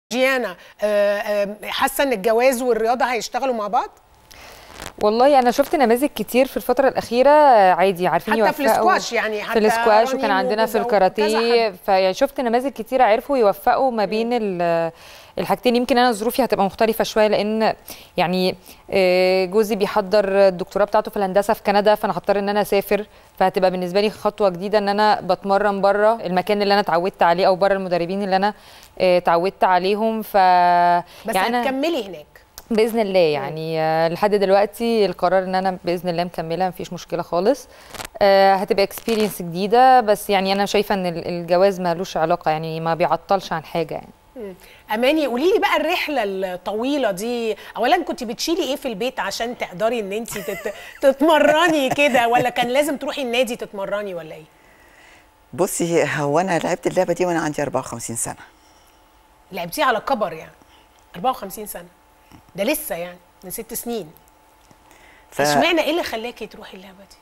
جيانا آه، آه، حاسه ان الجواز والرياضه هيشتغلوا مع بعض والله انا شفت نماذج كتير في الفتره الاخيره عادي عارفين حتى في يوفقوا السكواش يعني في حتى السكواش رنين وكان عندنا في وكذا الكاراتيه حد. فيعني شفت نماذج كتيره عرفوا يوفقوا ما بين ال- الحاجتين يمكن انا ظروفي هتبقى مختلفه شويه لان يعني آه، جوزي بيحضر الدكتوراه بتاعته في الهندسه في كندا فانا هضطر ان انا اسافر فهتبقى بالنسبه لي خطوه جديده ان انا بتمرن بره المكان اللي انا اتعودت عليه او بره المدربين اللي انا آه، اتعودت عليهم ف بس يعني أنا- هتكملي هناك باذن الله يعني آه، لحد دلوقتي القرار ان انا باذن الله مكمله مفيش مشكله خالص آه، هتبقى اكسبيرينس جديده بس يعني انا شايفه ان ال- الجواز مالوش علاقه يعني ما بيعطلش عن حاجه يعني مم. اماني قولي لي بقى الرحله الطويله دي اولا كنت بتشيلي ايه في البيت عشان تقدري ان انت تت... تتمرني كده ولا كان لازم تروحي النادي تتمرني ولا ايه بصي هو انا لعبت اللعبه دي وانا عندي 54 سنه لعبتيه على كبر يعني 54 سنه ده لسه يعني من ست سنين ف- اشمعنى ايه اللي خلاكي تروحي اللعبه دي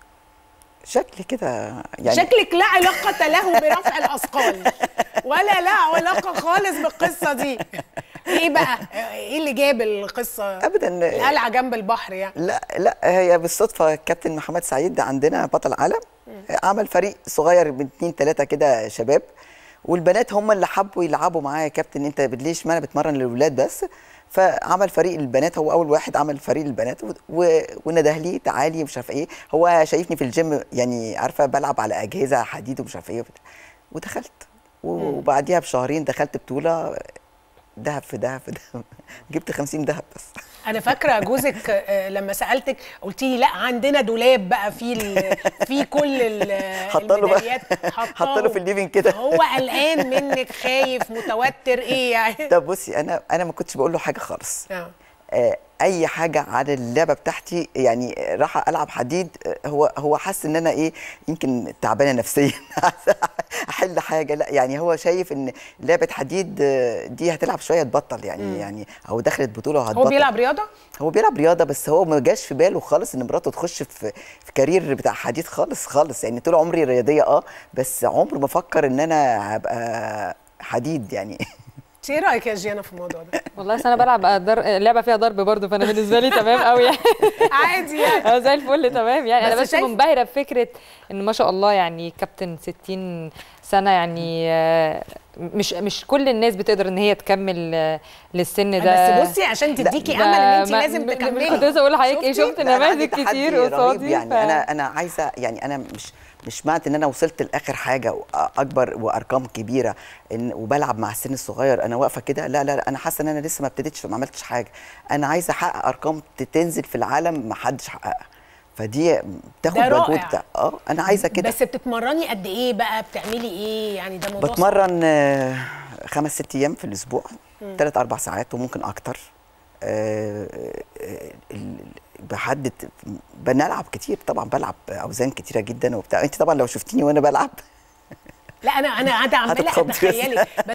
شكلي كده يعني شكلك لا علاقة له برفع الأثقال ولا لا علاقة خالص بالقصة دي ايه بقى ايه اللي جاب القصة ابدا القلعة جنب البحر يعني لا لا هي بالصدفه كابتن محمد سعيد عندنا بطل عالم عمل فريق صغير من اتنين تلاته كده شباب والبنات هم اللي حبوا يلعبوا معايا يا كابتن انت ليش ما انا بتمرن للولاد بس فعمل فريق البنات هو اول واحد عمل فريق البنات و- و- ونده لي تعالي مش عارف ايه هو شايفني في الجيم يعني عارفه بلعب على اجهزه حديد ومش عارف ايه وبتاع. ودخلت وبعديها بشهرين دخلت بطوله دهب في دهب في دهب جبت 50 دهب بس انا فاكرة جوزك آه، لما سألتك قلتي لي لا عندنا دولاب بقى فيه ال- فيه كل ال- حاطه له الميداليات بقى حاطاه. حاطه له في الليفنج كده هو قلقان منك خايف متوتر ايه يعني طب بصي انا انا ما كنتش بقول له حاجه خالص آه. آه، اي حاجه عن اللعبه بتاعتي يعني راح العب حديد آه، هو هو حس ان انا ايه يمكن تعبانه نفسيا عايزة احل حاجه لا يعني هو شايف ان لعبه حديد آه، دي هتلعب شويه تبطل يعني يعني او دخلت بطوله وهتبطل هو بيلعب رياضة هو بيلعب رياضه بس هو ما جاش في باله خالص ان مراته تخش في في كارير بتاع حديد خالص خالص يعني طول عمري رياضيه اه بس عمره ما فكر ان انا هبقى حديد يعني ايه رأيك يا جيانا في الموضوع ده والله أصل انا بلعب در... لعبه فيها ضرب برضه فانا بالنسبه لي تمام قوي يعني عادي يعني اه زي الفل تمام يعني انا بس بس شايف- منبهره بفكره ان ما شاء الله يعني كابتن 60 سنه يعني آه، مش مش كل الناس بتقدر ان هي تكمل آه، للسن ده بس بصي عشان تديكي ده امل ان انت ما- لازم م- م- تكملي كنت لسه اقول لحضرتك ايه شفتي؟ شفت لا، أنا عندي نماذج تحدي كتير رهيب قصادي يعني ف- انا انا عايزه يعني انا مش مش معنى ان انا وصلت لاخر حاجه اكبر وارقام كبيره إن وبلعب مع السن الصغير انا واقفه كده لا لا لا انا حاسه ان انا لسه ما ابتديتش ما عملتش حاجه انا عايزه احقق ارقام تنزل في العالم ما حدش حققها فدي بتاخد ده مجهود رائع. ده اه انا عايزه كده بس بتتمرني قد ايه بقى بتعملي ايه يعني ده موضوع صعب. بتمرن آه، خمس ست ايام في الاسبوع ثلاث اربع ساعات وممكن اكتر آه، آه، ال- بحدد بنلعب كتير طبعا بلعب اوزان كتيره جدا وبتاع انت طبعا لو شفتيني وانا بلعب لا انا انا قاعده عماله هتتخضي بس. اتخيلك